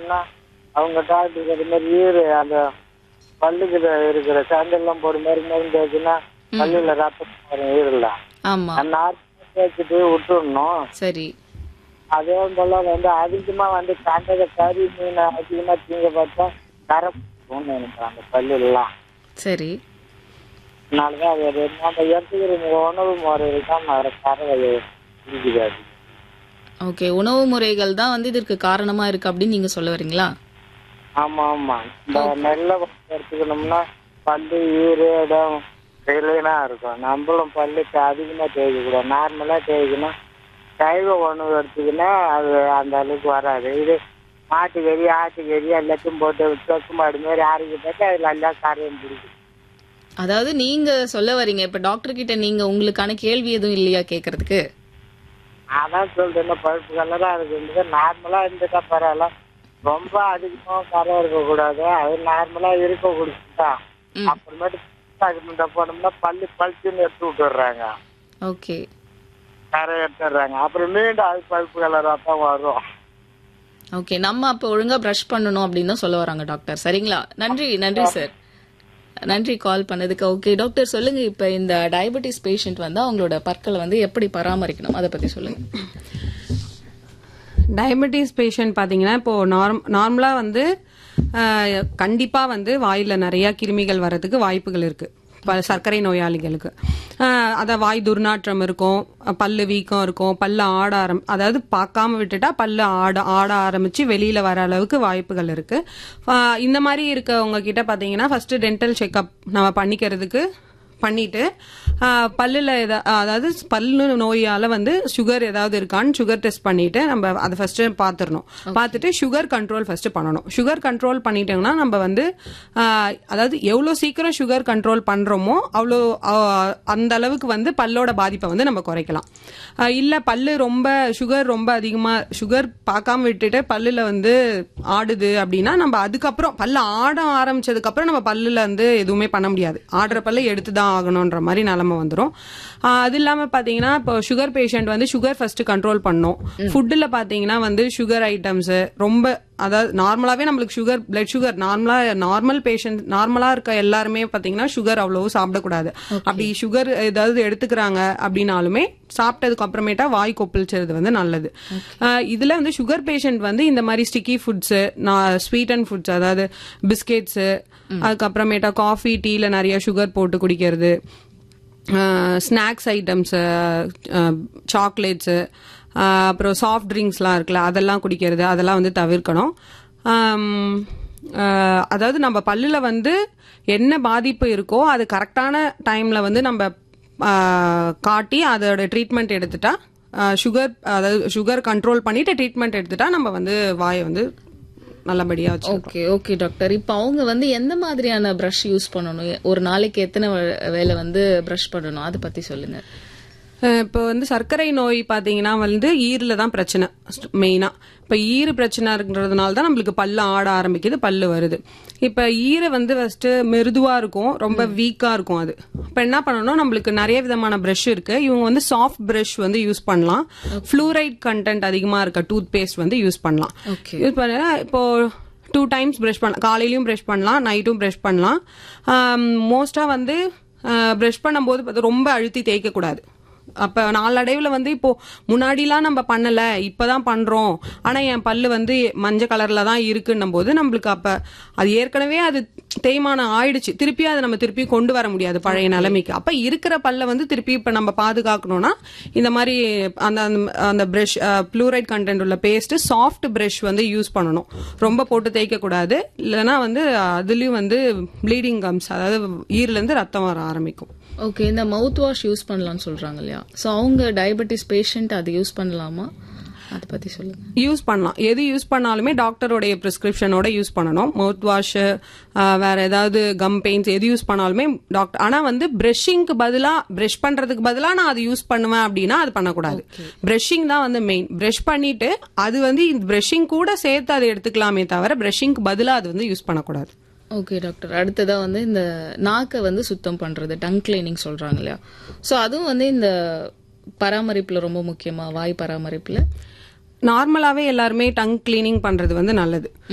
போனோம்னா அவங்க டாக்டர் அது மாதிரி ஈரு அந்த பல்லுக்கு இருக்கிற சாண்டெல்லாம் போற மாதிரி மருந்து வச்சுன்னா பல்லுல ரத்தம் வரும் ஈரல ஆமா அந்த நார்மல் தேய்ச்சிட்டு விட்டுடணும் சரி அதே போல வந்து அதிகமா வந்து கண்டத கறி மீன் அதிகமா தீங்க பார்த்தா கரப்புன்னு நினைக்கிறேன் அந்த பல்லுலாம் சரி அதனாலதான் அது ஒரு- நம்ம எடுத்துக்கிற இந்த உணவு முறையில் தான் வர கரை இருக்குது அது ஓகே உணவு முறைகள் தான் வந்து இதற்கு காரணமா இருக்கு அப்படின்னு நீங்க சொல்ல வரீங்களா ஆமா ஆமா இந்த நெல்லை வந்து எடுத்துக்கணும்னா பல்லு ஈரு இடம் கிளீனா இருக்கும் நம்மளும் பல்லுக்கு அதிகமா தேய்க்க கூடாது நார்மலா தேய்க்கணும் சைவ உணவு எடுத்துக்கினா அது அந்த அளவுக்கு வராது இது மாட்டு கறி ஆட்டு கறி எல்லாத்தையும் போட்டு தொக்கு மாடு மாதிரி ஆரோக்கிய போட்டு அதுல எல்லாம் காரியம் பிடிக்கும் அதாவது நீங்க சொல்ல வரீங்க இப்ப டாக்டர் கிட்ட நீங்க உங்களுக்கான கேள்வி எதுவும் இல்லையா கேக்குறதுக்கு அதான் சொல்றேன் பழுப்பு கலரா இருக்கு நார்மலா இருந்துட்டா பரவாயில்ல ரொம்ப அதிகமா கரை இருக்கக்கூடாது அது நார்மலா இருக்க கொடுத்துட்டா ம். அப்புறமேட்டு டாக்குமெண்ட்டை போனோம்னா பல்லு பழுத்துன்னு எடுத்து விட்டுடுறாங்க ஓகே கரை எடுத்துடுறாங்க அப்புறம் மீண்டும் அது பழுப்பு கலரா தான் வரும் ஓகே நம்ம அப்ப ஒழுங்கா பிரஷ் பண்ணணும் அப்படின்னு தான் சொல்ல வராங்க டாக்டர் சரிங்களா நன்றி நன்றி சார் நன்றி கால் பண்ணதுக்கு ஓகே டாக்டர் சொல்லுங்க இப்ப இந்த டயபெட்டிஸ் பேஷண்ட் வந்து அவங்களோட பற்களை வந்து எப்படி பராமரிக்கணும் அதை பத்தி சொல்லுங்க டயபெட்டிஸ் பேஷண்ட் பார்த்தீங்கன்னா இப்போ நார்ம் நார்மலாக வந்து ஆஹ், கண்டிப்பா வந்து வாயில நிறைய கிருமிகள் வர்றதுக்கு வாய்ப்புகள் இருக்கு ப- சர்க்கரை நோயாளிகளுக்கு ஆஹ், அத வாய் துர்நாற்றம் இருக்கும் பல்லு வீக்கம் இருக்கும் பல்லு ஆட ஆரம் அதாவது பார்க்காம விட்டுட்டா பல்லு ஆட ஆட ஆரம்பிச்சு வெளியில வர அளவுக்கு வாய்ப்புகள் இருக்கு ஆஹ், இந்த மாதிரி இருக்கவங்க கிட்ட பாத்தீங்கன்னா ஃபர்ஸ்ட் டென்டல் செக்அப் நம்ம பண்ணிக்கிறதுக்கு பண்ணிட்டு ஆஹ், பல்லுல எதா அதாவது பல்லு நோயால வந்து சுகர் ஏதாவது இருக்கான்னு சுகர் டெஸ்ட் பண்ணிட்டு நம்ம அதை ஃபர்ஸ்ட் பார்த்துடணும் பார்த்துட்டு சுகர் கண்ட்ரோல் ஃபர்ஸ்ட் பண்ணணும் சுகர் கண்ட்ரோல் பண்ணிட்டோம்னா நம்ம வந்து ஆஹ், அதாவது எவ்வளோ சீக்கிரம் சுகர் கண்ட்ரோல் பண்றோமோ அவ்வளோ ஆஹ், அந்த அளவுக்கு வந்து பல்லோட பாதிப்பை வந்து நம்ம குறைக்கலாம் ஆஹ், இல்ல பல்லு ரொம்ப சுகர் ரொம்ப அதிகமா சுகர் பார்க்காம விட்டுட்டு பல்லுல வந்து ஆடுது அப்படின்னா நம்ம அதுக்கப்புறம் பல்லு ஆட ஆரம்பிச்சதுக்கு அப்புறம் நம்ம பல்லுல வந்து எதுவுமே பண்ண முடியாது ஆடுற பல்ல எடுத்து தான் ஆகணும்ன்ற மாதிரி நிலைமை வந்துடும் அது இல்லாம பாத்தீங்கன்னா இப்போ சுகர் பேஷண்ட் வந்து சுகர் ஃபர்ஸ்ட் கண்ட்ரோல் பண்ணும் ஃபுட்டுல பாத்தீங்கன்னா வந்து சுகர் ஐட்டம்ஸ் ரொம்ப அதாவது நார்மலாவே நம்மளுக்கு சுகர் பிளட் சுகர் நார்மலா நார்மல் பேஷண்ட் நார்மலா இருக்க எல்லாருமே பாத்தீங்கன்னா சுகர் அவ்வளவு சாப்பிடக்கூடாது அப்படி சுகர் ஏதாவது எடுத்துக்கிறாங்க அப்படின்னாலுமே சாப்பிட்டதுக்கு அப்புறமேட்டா வாய் கொப்பளிச்சது வந்து நல்லது ஆஹ் இதுல வந்து சுகர் பேஷண்ட் வந்து இந்த மாதிரி sticky foods sweet and foods அதாவது பிஸ்கெட்ஸ் அதுக்கப்புறமேட்டா காஃபி டீல நிறைய சுகர் போட்டு குடிக்கிறது ஸ்நாக்ஸ் ஐட்டம்ஸு சாக்லேட்ஸு அப்புறம் சாஃப்ட் ட்ரிங்க்ஸ்லாம் இருக்குல்ல அதெல்லாம் குடிக்கிறது அதெல்லாம் வந்து தவிர்க்கணும் ஆம், ஆஹ், அதாவது நம்ம பல்லுல வந்து என்ன பாதிப்பு இருக்கோ அது கரெக்டான டைம்ல வந்து நம்ம ஆஹ், காட்டி அதோட ட்ரீட்மெண்ட் எடுத்துட்டா சுகர் அதாவது சுகர் கண்ட்ரோல் பண்ணிட்டு ட்ரீட்மெண்ட் எடுத்துட்டா நம்ம வந்து வாயை வந்து நல்லபடியா வச்சு ஓகே ஓகே டாக்டர் இப்போ அவங்க வந்து எந்த மாதிரியான பிரஷ் யூஸ் பண்ணணும் ஒரு நாளைக்கு எத்தனை வே- வேளை வந்து பிரஷ் பண்ணணும் அதை பத்தி சொல்லுங்க அஹ் இப்போ வந்து சர்க்கரை நோய் பாத்தீங்கன்னா வந்து ஈரல தான் பிரச்சனை மெயினா இப்ப ஈறு பிரச்சனை இருக்கிறதுனால தான் நம்மளுக்கு பல்லு ஆட ஆரம்பிக்குது பல்லு வருது இப்ப ஈரை வந்து ஃபர்ஸ்ட் மிருதுவா இருக்கும் ரொம்ப வீக்கா இருக்கும் அது இப்ப என்ன பண்ணணும் நம்மளுக்கு நிறைய விதமான பிரஷ் இருக்கு இவங்க வந்து சாஃப்ட் பிரஷ் வந்து யூஸ் பண்ணலாம் ஃப்ளூரைட் கண்டென்ட் அதிகமா இருக்க டூத் பேஸ்ட் வந்து யூஸ் பண்ணலாம் ஓகே யூஸ் பண்ணா இப்போ டூ டைம்ஸ் ப்ரஷ் பண்ணலாம் காலையிலயும் ப்ரஷ் பண்ணலாம் நைட்டும் ப்ரஷ் பண்ணலாம் மோஸ்டா வந்து ப்ரஷ் பண்ணும்போது பாத்தா ரொம்ப அழுத்தி தேய்க்க கூடாது அப்ப நாளடைவுல வந்து இப்போ முன்னாடிலாம் நம்ம பண்ணல இப்பதான் பண்றோம் ஆனா என் பல்லு வந்து மஞ்சள் கலர்ல தான் இருக்குன்னும் போது நம்மளுக்கு அப்ப அது ஏற்கனவே அது தேய்மானம் ஆயிடுச்சு திருப்பி அதை நம்ம திருப்பி கொண்டு வர முடியாது பழைய நிலைமைக்கு அப்ப இருக்கிற பல்ல வந்து திருப்பி இப்ப நம்ம பாதுகாக்கணும்னா இந்த மாதிரி அந்த அந்த- அந்த பிரஷ் ப்ளூரைட் கண்டென்ட் உள்ள பேஸ்ட் சாஃப்ட் பிரஷ் வந்து யூஸ் பண்ணணும் ரொம்ப போட்டு தேய்க்க கூடாது இல்லைன்னா வந்து அதுலயும் வந்து ப்ளீடிங் கம்ஸ் அதாவது ஈரல இருந்து ரத்தம் வர ஆரம்பிக்கும் ஓகே இந்த மவுத் வாஷ் யூஸ் பண்ணலாம்னு சொல்றாங்க இல்லையா ஸோ அவங்க டயபெட்டிஸ் பேஷண்ட் அது யூஸ் பண்ணலாமா அதை பத்தி சொல்லுங்க யூஸ் பண்ணலாம் எது யூஸ் பண்ணாலுமே டாக்டருடைய பிரிஸ்கிரிப்ஷனோட யூஸ் பண்ணணும் மவுத் வாஷ் வேற ஏதாவது கம் பெயின்ஸ் எது யூஸ் பண்ணாலுமே டாக்டர் ஆனா வந்து பிரஷிங்க்கு பதிலா பிரஷ் பண்றதுக்கு பதிலா நான் அது யூஸ் பண்ணுவேன் அப்படின்னா அது பண்ணக்கூடாது பிரஷிங் தான் வந்து மெயின் பிரஷ் பண்ணிட்டு அது வந்து பிரஷிங் கூட சேர்த்து அதை எடுத்துக்கலாமே தவிர பிரஷிங்க்கு பதிலா அது வந்து யூஸ் பண்ணக்கூடாது ஓகே டாக்டர் அடுத்ததா வந்து இந்த நாக்கை வந்து சுத்தம் பண்றது டங் கிளீனிங் சொல்றாங்க இல்லையா ஸோ அதுவும் வந்து இந்த பராமரிப்புல ரொம்ப முக்கியமா வாய் பராமரிப்புல நார்மலாவே எல்லாருமே டங் கிளீனிங் பண்றது வந்து நல்லது